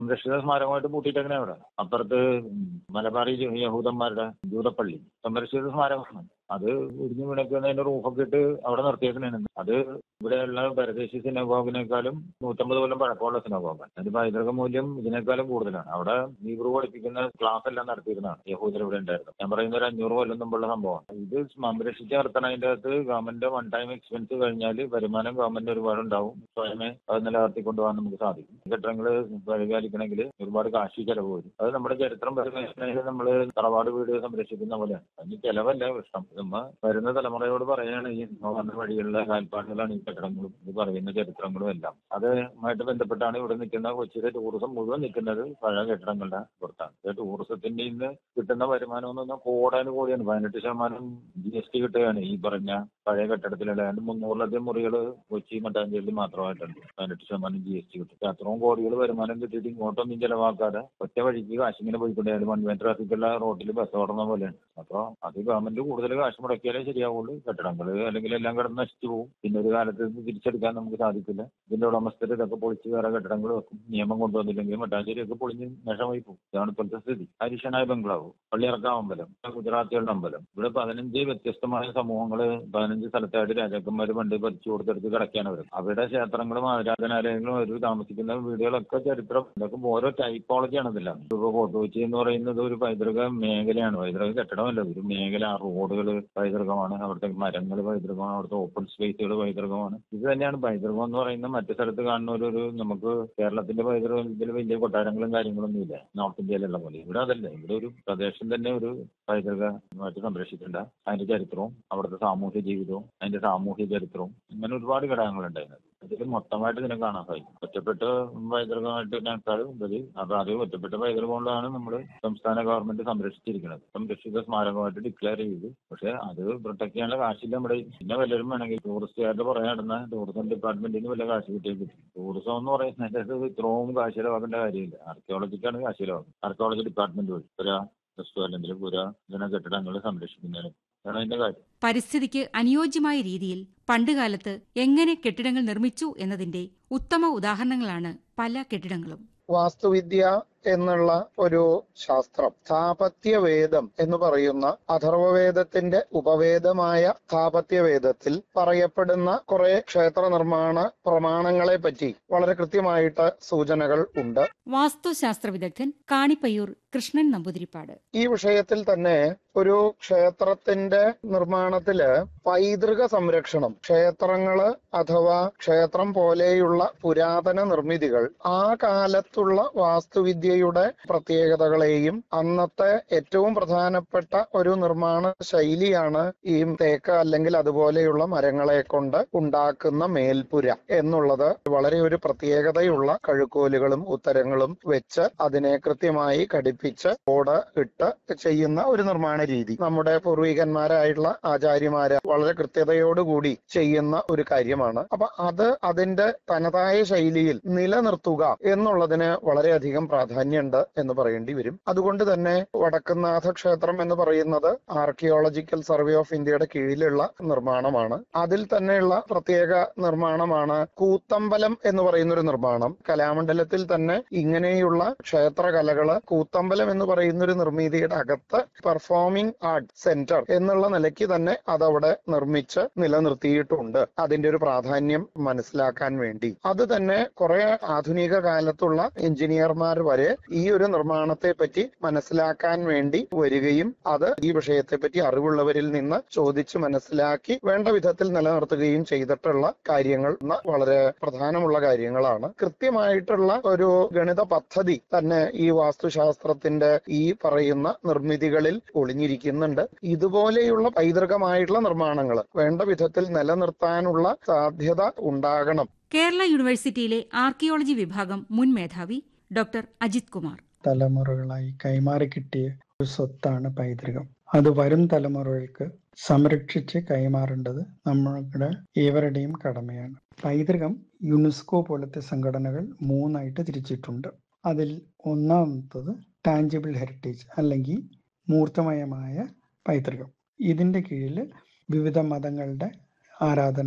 സംരക്ഷിത സ്മാരകമായിട്ട് പൂട്ടിയിട്ടെങ്ങനെ അവിടെ അപ്പുറത്ത് മലബാറി യഹൂദന്മാരുടെ ജൂതപ്പള്ളി സംരക്ഷിത സ്മാരകമാണ് അത് ഇടിഞ്ഞു വീണക്കുന്നതിന്റെ റൂഫൊക്കെ ഇട്ട് അവിടെ നിർത്തിയേക്കണേണ് അത് ഇവിടെയുള്ള പരദേശി സിനഗോഗിനേക്കാളും നൂറ്റമ്പത് കൊല്ലം പഴക്കമുള്ള സിനഗോഗാണ് അതിന്റെ പൈതൃക മൂല്യം ഇതിനേക്കാളും കൂടുതലാണ് അവിടെ ഹീബ്രു പഠിപ്പിക്കുന്ന ക്ലാസ് എല്ലാം നടത്തിയിരുന്നതാണ് യഹൂദർ ഇവിടെ ഉണ്ടായിരുന്നു ഞാൻ പറയുന്ന ഒരു അഞ്ഞൂറ് കൊല്ലം മുമ്പുള്ള സംഭവമാണ് ഇത് സംരക്ഷിച്ച് നിർത്തണതിന്റെ അകത്ത് ഗവൺമെന്റ് വൺ ടൈം എക്സ്പെൻസ് കഴിഞ്ഞാൽ വരുമാനം ഗവൺമെന്റ് ഒരുപാട് ഉണ്ടാവും സ്വയമേ അത് നിലനിർത്തി കൊണ്ടുപോകാൻ നമുക്ക് സാധിക്കും കെട്ടിടങ്ങൾ പരിപാലിക്കണമെങ്കിൽ ഒരുപാട് കാശി ചെലവ് വരും അത് നമ്മുടെ ചരിത്രം പരിപാലിക്കണമെങ്കിൽ നമ്മൾ തറവാട് വീട് സംരക്ഷിക്കുന്ന പോലെയാണ് അതിന് ചെലവല്ല ഇഷ്ടം നമ്മ വരുന്ന തലമുറയോട് പറയുകയാണ് ഈ വന്ന വഴികളിലെ കാൽപ്പാടുകളാണ് ഈ കെട്ടിടങ്ങളും ഇത് പറയുന്ന ചരിത്രങ്ങളും എല്ലാം അതുമായിട്ട് ബന്ധപ്പെട്ടാണ് ഇവിടെ നിൽക്കുന്ന കൊച്ചിയിലെ ടൂറിസം മുഴുവൻ നിൽക്കുന്നത് പഴയ കെട്ടിടങ്ങളുടെ പുറത്താണ് ഈ ടൂറിസത്തിന്റെ ഇന്ന് കിട്ടുന്ന വരുമാനം എന്ന് പറഞ്ഞാൽ കോടാനുകോടിയാണ് പതിനെട്ട് ശതമാനം ജി എസ് ടി കിട്ടുകയാണ് ഈ പറഞ്ഞ പഴയ കെട്ടിടത്തിലുള്ള ഏതാണ്ട് മുന്നൂറിലധികം മുറികൾ കൊച്ചി മട്ടാഞ്ചേരിയിൽ മാത്രമായിട്ടുണ്ട് പതിനെട്ട് ശതമാനം ജി എസ് ടി കിട്ടും അത്രയും കോടികൾ വരുമാനം കിട്ടിയിട്ട് ഇങ്ങോട്ടൊന്നും ചെലവാക്കാതെ ഒറ്റ വഴിക്ക് കാശിങ്ങനെ പോയിക്കൊണ്ടേ വൺ വേ ട്രാഫിക്കുള്ള റോഡിൽ ബസ് ഓടുന്ന പോലെയാണ് അപ്പോൾ അത് ഗവൺമെന്റ് കൂടുതൽ കാശ് മുടക്കിയാലേ ശരിയാവുള്ളൂ കെട്ടിടങ്ങൾ അല്ലെങ്കിൽ എല്ലാം കിടന്ന് നശിച്ചു പോകും പിന്നെ ഒരു കാലത്ത് ഇത് തിരിച്ചെടുക്കാൻ നമുക്ക് സാധിക്കില്ല ഇതിന്റെ ഉടമസ്ഥർ ഇതൊക്കെ പൊളിച്ച് വേറെ കെട്ടിടങ്ങൾ വെക്കും നിയമം കൊണ്ടുവന്നില്ലെങ്കിൽ മട്ടാഞ്ചേരി ഒക്കെ പൊളിഞ്ഞ് നഷ്ടമായി പോകും ഇതാണ് ഇപ്പോഴത്തെ സ്ഥിതി ഹരിഷനായ ബംഗ്ലാവ് പള്ളിയിറക്കാം അമ്പലം ഗുജറാത്തികളുടെ അമ്പലം ഇവിടെ പതിനഞ്ച് വ്യത്യസ്തമായ സമൂഹങ്ങൾ പതിനഞ്ച് സ്ഥലത്തായിട്ട് രാജാക്കന്മാർ പണ്ട് പറിച്ചു കൊടുത്തെടുത്ത് കിടക്കാൻ അവർ അവരുടെ ക്ഷേത്രങ്ങളും ആരാധനാലയങ്ങളും അവർ താമസിക്കുന്ന വീടുകളൊക്കെ ചരിത്രം ഇതൊക്കെ ഓരോ ടൈപ്പോളജിയാണ് ഇതെല്ലാം ഇപ്പൊ ഫോർട്ട് കൊച്ചി എന്ന് പറയുന്നത് ഒരു പൈതൃക മേഖലയാണ് പൈതൃക കെട്ടിടമല്ല ഒരു മേഖല ആ റോഡുകൾ പൈതൃകമാണ് അവിടുത്തെ മരങ്ങൾ പൈതൃകമാണ് അവിടുത്തെ ഓപ്പൺ സ്പേസുകൾ പൈതൃകമാണ് ഇത് തന്നെയാണ് പൈതൃകം എന്ന് പറയുന്നത് മറ്റു സ്ഥലത്ത് കാണുന്ന ഒരു ഒരു നമുക്ക് കേരളത്തിന്റെ പൈതൃകം ഇതിൽ വലിയ കൊട്ടാരങ്ങളും കാര്യങ്ങളൊന്നും ഇല്ല നോർത്ത് ഇന്ത്യയിലുള്ള പോലെ ഇവിടെ അതല്ല ഇവിടെ ഒരു പ്രദേശം തന്നെ ഒരു പൈതൃകമായിട്ട് സംരക്ഷിക്കേണ്ട അതിന്റെ ചരിത്രവും അവിടുത്തെ സാമൂഹ്യ ജീവിതവും അതിന്റെ സാമൂഹ്യ ചരിത്രവും ഇങ്ങനെ ഒരുപാട് ഘടകങ്ങളുണ്ട് അതിനകത്ത് ഇതിൽ മൊത്തമായിട്ട് ഇതിനെ കാണാൻ സാധിക്കും ഒറ്റപ്പെട്ട പൈതൃകമായിട്ട് ഇതിനേക്കാളും ഉപരി അപ്പൊ അത് ഒറ്റപ്പെട്ട പൈതൃകം കൊണ്ടാണ് നമ്മൾ സംസ്ഥാന ഗവൺമെന്റ് സംരക്ഷിച്ചിരിക്കുന്നത് സംരക്ഷിത സ്മാരകമായിട്ട് ഡിക്ലെയർ ചെയ്തു പക്ഷെ അത് പ്രൊട്ടക്ട് ചെയ്യാനുള്ള കാശില്ല നമ്മുടെ പിന്നെ വല്ലവരും വേണമെങ്കിൽ ടൂറിസ്റ്റുകാരുടെ പുറകെ നടന്ന ടൂറിസം ഡിപ്പാർട്ട്മെന്റിന് വല്ല കാശ് കിട്ടിയേ കിട്ടും ടൂറിസം എന്ന് പറയുന്നത് ഇത്രയും കാശ് ചിലവാക്കേണ്ട കാര്യമില്ല ആർക്കിയോളജിക്കാണ് കാശ് ചിലവാക്കുന്നത് ആർക്കിയോളജി ഡിപ്പാർട്ട്മെന്റ് വഴി പുര ക്രിസ്തു അല്ലെങ്കിൽ പുര ഇങ്ങനെ കെട്ടിടങ്ങൾ സംരക്ഷിക്കുന്നതിന് അതാണ് അതിന്റെ കാര്യം പരിസ്ഥിതിക്ക് അനുയോജ്യമായ രീതിയിൽ പണ്ടുകാലത്ത് എങ്ങനെ കെട്ടിടങ്ങൾ നിർമ്മിച്ചു എന്നതിന്റെ ഉത്തമ ഉദാഹരണങ്ങളാണ് പല കെട്ടിടങ്ങളും വാസ്തുവിദ്യ എന്നുള്ള ഒരു ശാസ്ത്രം സ്ഥാപത്യവേദം എന്ന് പറയുന്ന അഥർവവേദത്തിന്റെ ഉപവേദമായ സ്ഥാപത്യവേദത്തിൽ പറയപ്പെടുന്ന കുറെ ക്ഷേത്ര നിർമ്മാണ പ്രമാണങ്ങളെ പറ്റി വളരെ കൃത്യമായിട്ട് സൂചനകൾ ഉണ്ട് വാസ്തുശാസ്ത്ര വിദഗ്ധൻ കാണിപ്പയ്യൂർ കൃഷ്ണൻ നമ്പൂതിരിപ്പാട് ഈ വിഷയത്തിൽ തന്നെ ഒരു ക്ഷേത്രത്തിന്റെ നിർമ്മാണത്തില് പൈതൃക സംരക്ഷണം ക്ഷേത്രങ്ങള് അഥവാ ക്ഷേത്രം പോലെയുള്ള പുരാതന നിർമ്മിതികൾ ആ കാലത്തുള്ള വാസ്തുവിദ്യയുടെ പ്രത്യേകതകളെയും അന്നത്തെ ഏറ്റവും പ്രധാനപ്പെട്ട ഒരു നിർമ്മാണ ശൈലിയാണ് ഈ തേക്ക് അല്ലെങ്കിൽ അതുപോലെയുള്ള മരങ്ങളെ കൊണ്ട് ഉണ്ടാക്കുന്ന മേൽപ്പുര എന്നുള്ളത് വളരെ ഒരു പ്രത്യേകതയുള്ള കഴുക്കോലുകളും ഉത്തരങ്ങളും വെച്ച് അതിനെ കൃത്യമായി ഘടിപ്പിച്ച് ഓട് ഇട്ട് ചെയ്യുന്ന ഒരു നിർമ്മാണ രീതി നമ്മുടെ പൂർവികന്മാരായിട്ടുള്ള ആചാര്യമാര് വളരെ കൃത്യതയോടുകൂടി ചെയ്യുന്ന ഒരു കാര്യമാണ് അപ്പൊ അത് അതിന്റെ തനതായ ശൈലിയിൽ നിലനിർത്തുക എന്നുള്ളതിന് വളരെയധികം പ്രാധാന്യമുണ്ട് എന്ന് പറയേണ്ടി വരും അതുകൊണ്ട് തന്നെ വടക്കുന്നാഥ ക്ഷേത്രം എന്ന് പറയുന്നത് ആർക്കിയോളജിക്കൽ സർവേ ഓഫ് ഇന്ത്യയുടെ കീഴിലുള്ള നിർമ്മാണമാണ് അതിൽ തന്നെയുള്ള പ്രത്യേക നിർമ്മാണമാണ് കൂത്തമ്പലം എന്ന് പറയുന്ന ഒരു നിർമ്മാണം കലാമണ്ഡലത്തിൽ തന്നെ ഇങ്ങനെയുള്ള ക്ഷേത്ര കലകള് കൂത്തമ്പലം എന്ന് പറയുന്ന ഒരു നിർമ്മിതിയുടെ അകത്ത് പെർഫോമിംഗ് ആർട്ട് സെന്റർ എന്നുള്ള നിലയ്ക്ക് തന്നെ അതവിടെ നിർമ്മിച്ച് നിലനിർത്തിയിട്ടുണ്ട് അതിന്റെ ഒരു പ്രാധാന്യം മനസ്സിലാക്കാൻ വേണ്ടി അത് തന്നെ കുറെ ആധുനിക കാലത്തുള്ള എഞ്ചിനീയർമാർ വരെ ഈ ഒരു നിർമ്മാണത്തെ പറ്റി മനസ്സിലാക്കാൻ വേണ്ടി വരികയും അത് ഈ വിഷയത്തെ പറ്റി അറിവുള്ളവരിൽ നിന്ന് ചോദിച്ച് മനസ്സിലാക്കി വേണ്ട വിധത്തിൽ നിലനിർത്തുകയും ചെയ്തിട്ടുള്ള കാര്യങ്ങൾ ന- വളരെ പ്രധാനമുള്ള കാര്യങ്ങളാണ് കൃത്യമായിട്ടുള്ള ഒരു ഗണിത പദ്ധതി തന്നെ ഈ വാസ്തുശാസ്ത്രത്തിന്റെ ഈ പറയുന്ന നിർമ്മിതികളിൽ ഒളിഞ്ഞിരിക്കുന്നുണ്ട് ഇതുപോലെയുള്ള പൈതൃകമായിട്ടുള്ള നിർമ്മാണങ്ങൾ വേണ്ട വിധത്തിൽ നിലനിർത്താനുള്ള സാധ്യത ഉണ്ടാകണം കേരള യൂണിവേഴ്സിറ്റിയിലെ ആർക്കിയോളജി വിഭാഗം മുൻ മേധാവി ഡോക്ടർ അജിത് കുമാർ തലമുറകളായി കൈമാറി കിട്ടിയ ഒരു സ്വത്താണ് പൈതൃകം അത് വരും തലമുറകൾക്ക് സംരക്ഷിച്ച് കൈമാറേണ്ടത് നമ്മളുടെ ഏവരുടെയും കടമയാണ് പൈതൃകം യുനെസ്കോ പോലത്തെ സംഘടനകൾ മൂന്നായിട്ട് തിരിച്ചിട്ടുണ്ട് അതിൽ ഒന്നാമത്തത് ടാഞ്ചിബിൾ ഹെറിറ്റേജ് അല്ലെങ്കിൽ മൂർത്തമയമായ പൈതൃകം ഇതിൻ്റെ കീഴിൽ വിവിധ മതങ്ങളുടെ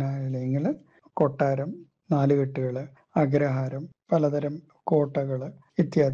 ആരാധനാലയങ്ങൾ കൊട്ടാരം നാലുകെട്ടുകൾ അഗ്രഹാരം പലതരം കോട്ടകൾ ഇത്യാദി